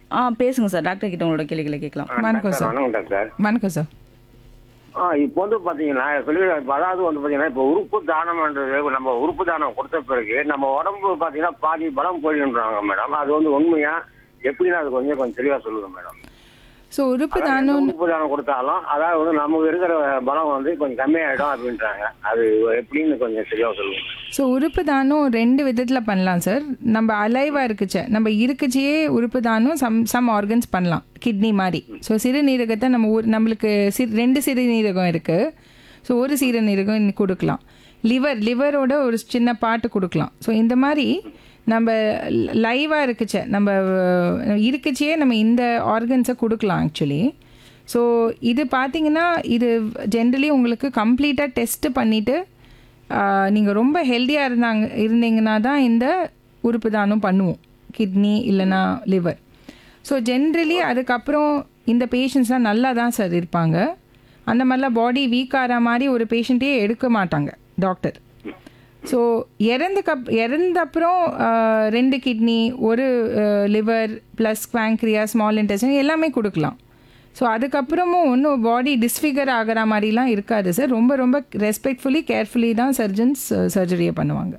ஆ பேசுங்க sir doctor கிட்ட உங்களோட கேள்விகளை கேட்கலாம் வணக்கம் சார் வணக்கம் டாக்டர் வணக்கம் சார் ஆ இப்போ வந்து பாத்தீங்கன்னா சொல்லி இப்ப அதாவது வந்து பாத்தீங்கன்னா இப்போ உறுப்பு தானம்ன்றது நம்ம உறுப்பு தானம் கொடுத்த பிறகு நம்ம உடம்பு பாத்தீங்கன்னா பாதி பலம் போயிடுன்றாங்க மேடம் அது வந்து உண்மையா எப்படின்னா அது கொஞ்சம் கொஞ்சம் தெளிவா சொல்லுங்க மேடம் ஸோ உறுப்பு அதாவது தானம் எந்த உறுப்பு தானம் கொடுத்தாலும் அதாவது வந்து நமக்கு இருக்கிற பலம் வந்து கொஞ்சம் கம்மியாயிடும் அப்படின்றாங்க அது எப்படின்னு கொஞ்சம் தெளிவா சொல்லுங்க ஸோ உறுப்பு தானம் ரெண்டு விதத்தில் பண்ணலாம் சார் நம்ம அலைவாக இருக்குச்சே நம்ம இருக்குச்சியே உறுப்பு தானம் சம் சம் ஆர்கன்ஸ் பண்ணலாம் கிட்னி மாதிரி ஸோ சிறுநீரகத்தை நம்ம ஊர் நம்மளுக்கு சி ரெண்டு சிறுநீரகம் இருக்குது ஸோ ஒரு சிறுநீரகம் இன்னும் கொடுக்கலாம் லிவர் லிவரோட ஒரு சின்ன பாட்டு கொடுக்கலாம் ஸோ இந்த மாதிரி நம்ம லைவாக இருக்குச்சே நம்ம அஹ், இருக்குச்சியே நம்ம இந்த ஆர்கன்ஸை கொடுக்கலாம் ஆக்சுவலி ஸோ இது பார்த்தீங்கன்னா இது ஜென்ரலி உங்களுக்கு கம்ப்ளீட்டாக டெஸ்ட்டு பண்ணிவிட்டு நீங்கள் ரொம்ப ஹெல்த்தியாக இருந்தாங்க இருந்தீங்கன்னா தான் இந்த உறுப்பு தானம் பண்ணுவோம் கிட்னி இல்லைன்னா லிவர் ஸோ ஜென்ரலி அதுக்கப்புறம் இந்த பேஷண்ட்ஸ்லாம் நல்லா தான் சார் இருப்பாங்க அந்த மாதிரிலாம் பாடி வீக் ஆகிற மாதிரி ஒரு பேஷண்ட்டே எடுக்க மாட்டாங்க டாக்டர் ஸோ இறந்துக்கப் இறந்த அப்புறம் ஆஹ், ரெண்டு கிட்னி ஒரு liver plus pancreas small intestine எல்லாமே கொடுக்கலாம் ஸோ அதுக்கப்புறமும் ஒன்றும் பாடி டிஸ்ஃபிகர் ஆகிற மாதிரிலாம் இருக்காது சார் ரொம்ப ரொம்ப ரெஸ்பெக்ட்ஃபுல்லி கேர்ஃபுல்லி தான் சர்ஜன்ஸ் சர்ஜரியை பண்ணுவாங்க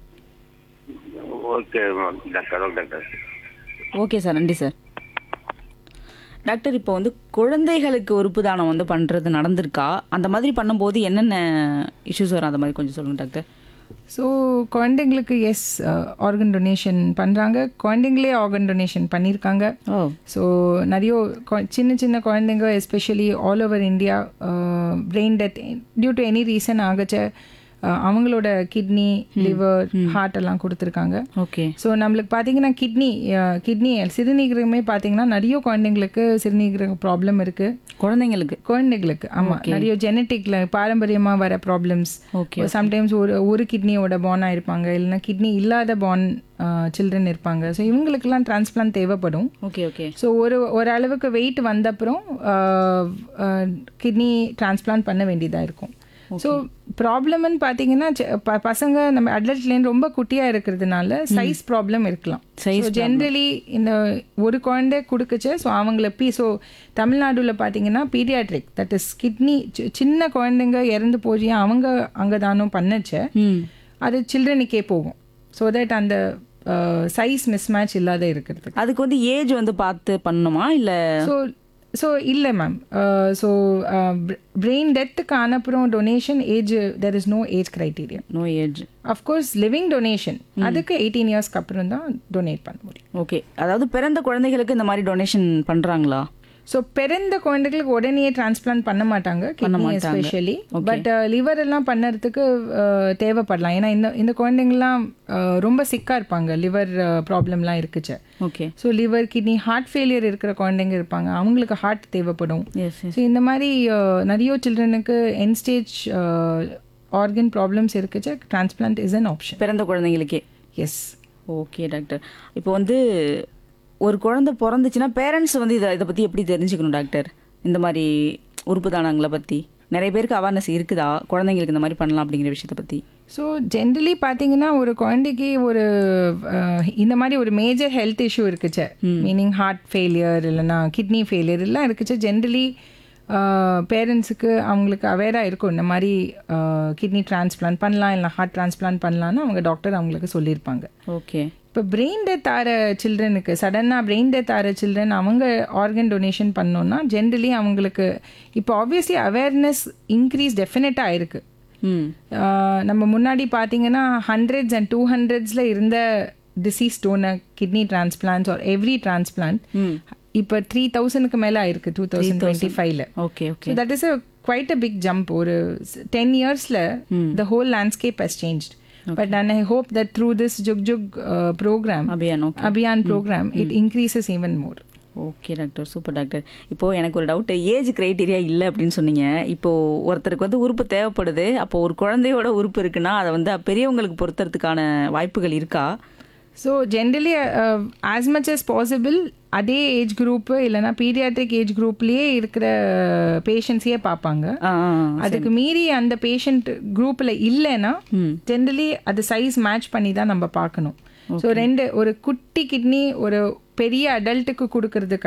okay doctor okay doctor okay sir நன்றி சார் டாக்டர் இப்போ வந்து குழந்தைகளுக்கு உறுப்பு தானம் வந்து பண்ணுறது நடந்திருக்கா அந்த மாதிரி பண்ணும்போது என்னென்ன இஷ்யூஸ் வரும் அந்த மாதிரி கொஞ்சம் சொல்லுங்கள் டாக்டர் ஸோ குழந்தைங்களுக்கு எஸ் ஆர்கன் டொனேஷன் பண்ணுறாங்க குழந்தைங்களே ஆர்கன் டொனேஷன் பண்ணியிருக்காங்க ஓ ஸோ நிறைய கொ- சின்ன சின்ன குழந்தைங்க especially all over India brain death due to any reason ஆகச்ச அஹ், அவங்களோட கிட்னி லிவர் ஹார்ட் எல்லாம் கொடுத்துருக்காங்க ஓகே ஸோ நம்மளுக்கு பார்த்தீங்கன்னா கிட்னி கிட்னி சிறுநீரகமே பார்த்தீங்கன்னா நிறைய குழந்தைங்களுக்கு சிறுநீரக ப்ராப்ளம் இருக்குது குழந்தைங்களுக்கு குழந்தைங்களுக்கு ஆமாம் நிறைய ஜெனட்டிக்ல பாரம்பரியமாக வர ப்ராப்ளம்ஸ் ஓகே சம்டைம்ஸ் ஒரு ஒரு கிட்னியோட பான் ஆயிருப்பாங்க இல்லைன்னா கிட்னி இல்லாத பான் சில்ட்ரன் இருப்பாங்க ஸோ இவங்களுக்கெல்லாம் டிரான்ஸ்பிளான்ட் தேவைப்படும் ஓகே ஓகே ஸோ ஒரு ஒரு அளவுக்கு வெயிட் வந்தப்புறம் கிட்னி டிரான்ஸ்பிளான்ட் பண்ண வேண்டியதாக இருக்கும் ஸோ ப்ராப்ளம்னு பார்த்தீங்கன்னா சி- ப- பசங்க நம்ம அடல்ட்லேருந்து ரொம்ப குட்டியாக இருக்கிறதுனால சைஸ் ப்ராப்ளம் இருக்கலாம் Size ஸோ ஜென்ரலி இந்த ஒரு குழந்தை கொடுக்குச்சு ஸோ அவங்கள பி ஸோ தமிழ்நாடுல பார்த்தீங்கன்னா பீடியாட்ரிக் தட் இஸ் கிட்னி சின்ன குழந்தைங்க இறந்து போய் அவங்க அங்கே தானும் பண்ணுச்சு ம் அது சில்ட்ரனுக்கே போகும் ஸோ தட் அந்த சைஸ் மிஸ்மேட்ச் இல்லாத இருக்கிறது அதுக்கு வந்து ஏஜ் வந்து பார்த்து பண்ணணுமா இல்லை ஸோ ஸோ இல்லை மேம் ஸோ பிரெயின் டெத்துக்கு அனுப்புகிறோம் donation age there is no age criteria no age of course living donation அதுக்கு எயிட்டீன் இயர்ஸ்க்கு அப்புறம் தான் டொனேட் பண்ண முடியும் ஓகே அதாவது பிறந்த குழந்தைகளுக்கு இந்த மாதிரி டொனேஷன் பண்ணுறாங்களா ஸோ பிறந்த குழந்தைகளுக்கு உடனே டிரான்ஸ்பிளான்ட் பண்ண மாட்டாங்க கிட்னி எஸ்பெஷலி பட் லிவர் எல்லாம் பண்ணறதுக்கு அஹ், தேவைப்படலாம் ஏன்னா இந்த இந்த குழந்தைங்கலாம் அஹ், ரொம்ப சிக்காக இருப்பாங்க லிவர் ப்ராப்ளம்லாம் இருக்குச்சு okay so liver kidney heart failure இருக்கிற குழந்தைங்க இருப்பாங்க அவங்களுக்கு ஹார்ட் தேவைப்படும் எஸ் ஸோ இந்த மாதிரி அஹ், நிறைய சில்ட்ரனுக்கு என் ஸ்டேஜ் ஆர்கன் ப்ராப்ளம்ஸ் இருக்குச்சு டிரான்ஸ்பிளான்ட் இஸ் அன் ஆப்ஷன் பிறந்த குழந்தைங்களுக்கே எஸ் ஓகே டாக்டர் இப்போ வந்து ஒரு குழந்தை பிறந்துச்சுன்னா பேரண்ட்ஸ் வந்து இதை இதை பற்றி எப்படி தெரிஞ்சுக்கணும் டாக்டர் இந்த மாதிரி உறுப்பு தானங்களை பற்றி நிறைய பேருக்கு அவேர்னஸ் இருக்குதா குழந்தைங்களுக்கு இந்த மாதிரி பண்ணலாம் அப்படிங்கிற விஷயத்தை பற்றி ஸோ ஜென்ரலி பார்த்தீங்கன்னா ஒரு குழந்தைக்கு ஒரு அஹ், இந்த மாதிரி ஒரு மேஜர் ஹெல்த் இஷ்யூ இருக்குச்சு மீனிங் ஹார்ட் ஃபெயிலியர் இல்லைன்னா கிட்னி ஃபெயிலியர் எல்லாம் இருக்குச்சு ஜென்ரலி பேரண்ட்ஸுக்கு அவங்களுக்கு அவேராக இருக்கும் இந்த மாதிரி கிட்னி டிரான்ஸ்பிளான்ட் பண்ணலாம் இல்லை ஹார்ட் டிரான்ஸ்பிளான்ட் பண்ணலாம்னு அவங்க டாக்டர் அவங்களுக்கு சொல்லியிருப்பாங்க ஓகே இப்போ பிரெயின் டெத் ஆகிற சில்ட்ரனுக்கு சடனாக பிரெயின் டெத் ஆகிற சில்ட்ரன் அவங்க ஆர்கன் டொனேஷன் பண்ணோன்னா ஜென்ரலி அவங்களுக்கு இப்போ ஆப்வியஸ்லி அவேர்னஸ் இன்க்ரீஸ் டெஃபினட்டாக இருக்குது ம் ஆஹ் நம்ம முன்னாடி பார்த்தீங்கன்னா ஹண்ட்ரட்ஸ் அண்ட் டூ ஹண்ட்ரட்ஸில் இருந்த deceased donor kidney transplants are every transplant இப்போ த்ரீ தௌசண்ட்க்கு மேலே ஆயிருக்கு டூ தௌசண்ட் டுவெண்ட்டி ஃபைவ்ல okay okay so that is a quite a big jump ஒரு டென் இயர்ஸில் the whole landscape has changed but and I hope that through this ஜுக் ஜுக் program அபியான் ஓகே அபியான் program it increases even more okay doctor super doctor இப்போ எனக்கு ஒரு doubt age criteria இல்லை அப்படின்னு சொன்னீங்க இப்போ ஒருத்தருக்கு வந்து உறுப்பு தேவைப்படுது அப்போ ஒரு குழந்தையோட உறுப்பு இருக்குன்னா அதை வந்து பெரியவங்களுக்கு பொருத்துறதுக்கான வாய்ப்புகள் இருக்கா so generally as much as possible அதே ஏஜ் குரூப்பு இல்லைன்னா பீடியாட்ரிக் ஏஜ் குரூப்லேயே இருக்கிற பேஷண்ட்ஸையே பார்ப்பாங்க ஆ ஆ, ஆ. அதுக்கு மீறி அந்த பேஷண்ட் குரூப்பில் இல்லைன்னா ஜென்ரலி அது சைஸ் மேட்ச் பண்ணி தான் நம்ம பார்க்கணும் ஸோ ரெண்டு ஒரு குட்டி கிட்னி ஒரு பெரிய அடல்ட்டுக்கு கொடுக்கறதுக்கு